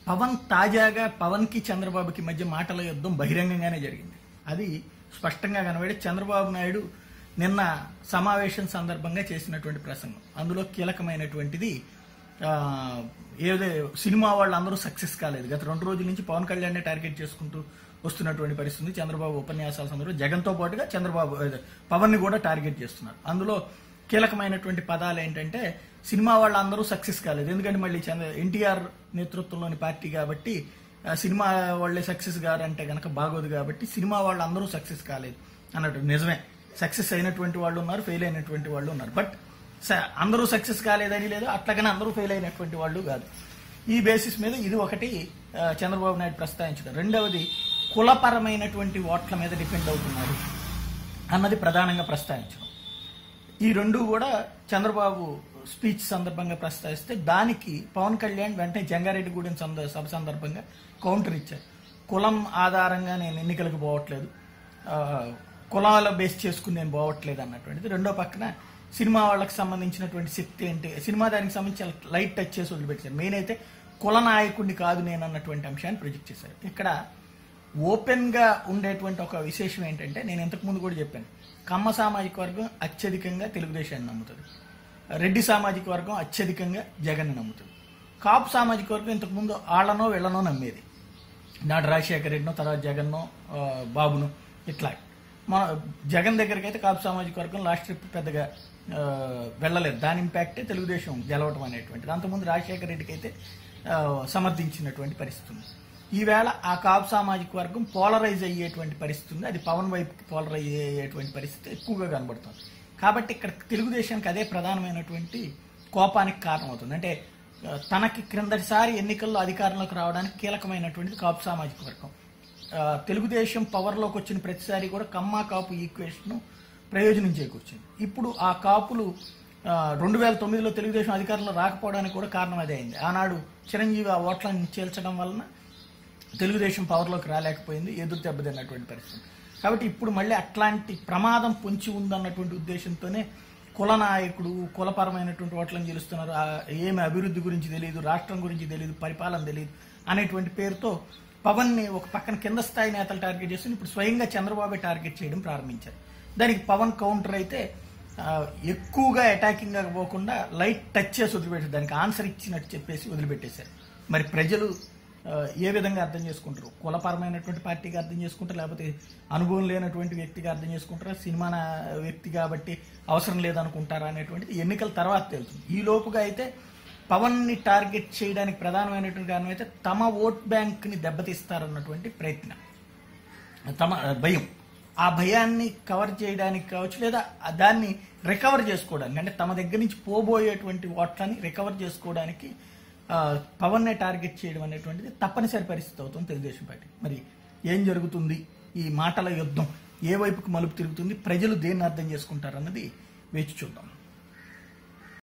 పవన్ తాజాగా పవన్ కి చంద్రబాబుకి మధ్య మాటల యుద్ధం బహిరంగంగానే జరిగింది అది స్పష్టంగా కనబడి చంద్రబాబు నాయుడు నిన్న సమావేశం సందర్భంగా చేసినటువంటి ప్రసంగం అందులో కీలకమైనటువంటిది ఆ, ఏదో సినిమా వాళ్ళందరూ సక్సెస్ కాలేదు గత రెండు రోజుల నుంచి పవన్ కళ్యాణ్ టార్గెట్ చేసుకుంటూ వస్తున్నటువంటి పరిస్థితి ఉంది. చంద్రబాబు ఉపన్యాసాల సందర్భంలో జగన్తో పాటుగా చంద్రబాబు అదే, పవన్ ని కూడా టార్గెట్ చేస్తున్నారు అందులో కీలకమైనటువంటి పదాలు ఏంటంటే సినిమా వాళ్ళందరూ సక్సెస్ కాలేదు ఎందుకంటే మళ్ళీ చంద్ర ఎన్టీఆర్ నేతృత్వంలోని పార్టీ కాబట్టి ఆ, సినిమా వాళ్ళే సక్సెస్ గారంటే గనక బాగోదు కాబట్టి సినిమా వాళ్ళందరూ సక్సెస్ కాలేదు అన్నట్టు నిజమే సక్సెస్ అయినటువంటి వాళ్ళు ఉన్నారు ఫెయిల్ అయినటువంటి వాళ్ళు ఉన్నారు బట్ స- అందరూ సక్సెస్ కాలేదని లేదు అట్లాగనే అందరూ ఫెయిల్ అయినటువంటి వాళ్ళు కాదు ఈ బేసిస్ మీద ఇది ఒకటి ఆ, చంద్రబాబు నాయుడు ప్రస్తావించడం రెండవది కులపరమైనటువంటి ఓట్ల మీద డిపెండ్ అవుతున్నారు అన్నది ప్రధానంగా ప్రస్తావించడం ఈ రెండు కూడా చంద్రబాబు స్పీచ్ సందర్భంగా ప్రస్తావిస్తే దానికి పవన్ కళ్యాణ్ వెంటనే జంగారెడ్డిగూడెం సంద- సభ సందర్భంగా కౌంటర్ ఇచ్చారు కులం ఆధారంగా నేను ఎన్నికలకు పోవట్లేదు ఆ, కులాల బేస్ చేసుకుని నేను పోవట్లేదు అన్నటువంటిది రెండో పక్కన సినిమా వాళ్ళకి సంబంధించినటువంటి శక్తి ఏంటి సినిమా దానికి సంబంధించి లైట్ టచ్ చేసి వదిలిపెట్టారు మెయిన్ అయితే కుల నాయకుడిని కాదు నేను అన్నటువంటి అంశాన్ని ప్రొజెక్ట్ చేశారు ఇక్కడ ఓపెన్ గా ఉండేటువంటి ఒక విశేషం ఏంటంటే నేను ఇంతకు ముందు కూడా చెప్పాను కమ్మ సామాజిక వర్గం అత్యధికంగా తెలుగుదేశాన్ని నమ్ముతుంది రెడ్డి సామాజిక వర్గం అత్యధికంగా జగన్ నమ్ముతుంది కాపు సామాజిక వర్గం ఇంతకు ముందు ఆళ్లనో వీళ్ళనో నమ్మేది నాడు రాజశేఖర రెడ్డినో తర్వాత జగన్నో ఆ, బాబును ఇట్లా మన జగన్ దగ్గరికి అయితే కాపు సామాజిక వర్గం లాస్ట్ ట్రిప్ పెద్దగా ఆ, వెళ్ళలేదు దాని ఇంపాక్టే తెలుగుదేశం గెలవటం అనేటువంటిది అంతకుముందు రాజశేఖర రెడ్డికి అయితే ఆ, సమర్థించినటువంటి పరిస్థితి ఉంది ఈవేళ ఆ కాపు సామాజిక వర్గం పోలరైజ్ అయ్యేటువంటి పరిస్థితి ఉంది అది పవన్ వైపుకి పోలరైజ్ అయ్యేటువంటి పరిస్థితి ఎక్కువగా కనబడుతుంది కాబట్టి ఇక్కడ తెలుగుదేశానికి అదే ప్రధానమైనటువంటి కోపానికి కారణమవుతుంది అంటే ఆ, తనకి క్రిందటిసారి ఎన్నికల్లో అధికారంలోకి రావడానికి కీలకమైనటువంటిది కాపు సామాజిక వర్గం ఆ, తెలుగుదేశం పవర్లోకి వచ్చిన ప్రతిసారి కూడా కమ్మా కాపు ఈక్వేషన్ ప్రయోజనం చేకూర్చింది ఇప్పుడు ఆ కాపులు రెండు వేల తొమ్మిదిలో తెలుగుదేశం అధికారంలో రాకపోవడానికి కూడా కారణం అదే అయింది ఆనాడు చిరంజీవి ఆ ఓట్లను చేల్చడం వలన తెలుగుదేశం పవర్లోకి రాలేకపోయింది ఎదురు దెబ్బతిన్నటువంటి పరిస్థితి కాబట్టి ఇప్పుడు మళ్ళీ అట్లాంటి ప్రమాదం పొంచి ఉందన్నటువంటి ఉద్దేశంతోనే కుల నాయకుడు కులపరమైనటువంటి ఓట్లను గెలుస్తున్నారు ఆ ఏమి అభివృద్ధి గురించి తెలియదు రాష్ట్రం గురించి తెలియదు పరిపాలన తెలియదు అనేటువంటి పేరుతో పవన్ ని ఒక పక్కన కింద స్థాయి నేతలు టార్గెట్ చేస్తుంది ఇప్పుడు స్వయంగా చంద్రబాబు టార్గెట్ చేయడం ప్రారంభించారు దానికి పవన్ కౌంటర్ అయితే ఆ, ఎక్కువగా అటాకింగ్ గా పోకుండా లైట్ టచ్ చేసి వదిలిపెట్టారు దానికి ఆన్సర్ ఇచ్చినట్టు చెప్పేసి వదిలిపెట్టేశారు మరి ప్రజలు ఆ, ఏ విధంగా అర్థం చేసుకుంటారు కులపరమైనటువంటి పార్టీగా అర్థం చేసుకుంటారు లేకపోతే అనుభవం లేనటువంటి వ్యక్తిగా అర్థం చేసుకుంటారా సినిమా నా- వ్యక్తి కాబట్టి అవసరం లేదనుకుంటారా అనేటువంటిది ఎన్నికల తర్వాత తెలుస్తుంది ఈ లోపుగా అయితే పవన్ ని టార్గెట్ చేయడానికి ప్రధానమైనటువంటి కారణం అయితే తమ ఓట్ బ్యాంక్ ని దెబ్బతీస్తారన్నటువంటి ప్రయత్నం తమ భయం ఆ భయాన్ని కవర్ చేయడానికి కావచ్చు లేదా ఆ దాన్ని రికవర్ చేసుకోవడానికి అంటే తమ దగ్గర నుంచి పోబోయేటువంటి ఓట్లని రికవర్ చేసుకోవడానికి ఆ, పవన్ నే టార్గెట్ చేయడం అనేటువంటిది తప్పనిసరి పరిస్థితి అవుతుంది తెలుగుదేశం పార్టీ మరి ఏం జరుగుతుంది ఈ మాటల యుద్ధం ఏ వైపుకు మలుపు తిరుగుతుంది ప్రజలు దేన్ని అర్థం చేసుకుంటారన్నది వేచి చూద్దాం